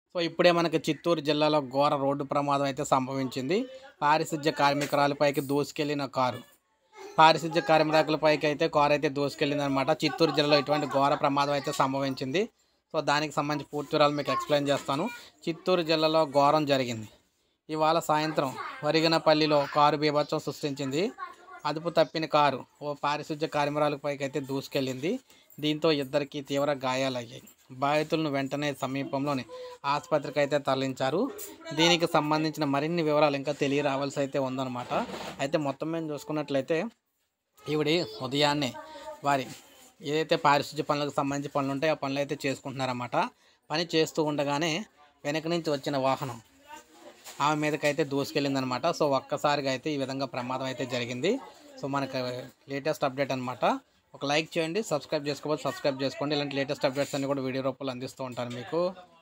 so ఇప్పుడే మనకి చిత్తూరు జిల్లాలో ఘోర రోడ్డు ప్రమాదం అయితే సంభవించింది పారిశుధ్య కార్మికురాలపైకి దూసుకెళ్లిన కారు పారిశుధ్య కార్మికులపైకి అయితే కారు అయితే దూసుకెళ్ళింది అనమాట చిత్తూరు జిల్లాలో ఇటువంటి ఘోర ప్రమాదం అయితే సంభవించింది సో దానికి సంబంధించి పూర్తి వివరాలు మీకు ఎక్స్ప్లెయిన్ చేస్తాను చిత్తూరు జిల్లాలో ఘోరం జరిగింది ఇవాళ సాయంత్రం వరిగనపల్లిలో కారు బీభత్సం సృష్టించింది అదుపు తప్పిన కారు ఓ పారిశుధ్య కార్మికురాలపైకి అయితే దూసుకెళ్ళింది దీంతో ఇద్దరికి తీవ్ర గాయాలయ్యాయి బాధితులను వెంటనే సమీపంలోని ఆసుపత్రికి అయితే తరలించారు దీనికి సంబంధించిన మరిన్ని వివరాలు ఇంకా తెలియరావాల్సి అయితే ఉందన్నమాట అయితే మొత్తం మేము చూసుకున్నట్లయితే ఈవిడి ఉదయాన్నే వారి ఏదైతే పారిశుధ్య పనులకు సంబంధించి పనులు ఉంటాయో ఆ పనులు అయితే చేసుకుంటున్నారన్నమాట పని చేస్తూ ఉండగానే వెనక నుంచి వచ్చిన వాహనం ఆమె మీదకి అయితే దూసుకెళ్ళిందనమాట సో ఒక్కసారిగా అయితే ఈ విధంగా ప్రమాదం అయితే జరిగింది సో మనకు లేటెస్ట్ అప్డేట్ అనమాట ఒక లైక్ చేయండి సబ్స్క్రైబ్ చేసుకోకపోతే సబ్స్క్రైబ్ చేసుకోండి ఇలాంటి లేటెస్ట్ అప్డేట్స్ అన్ని కూడా వీడియో రూపంలో అందిస్తూ ఉంటాను మీకు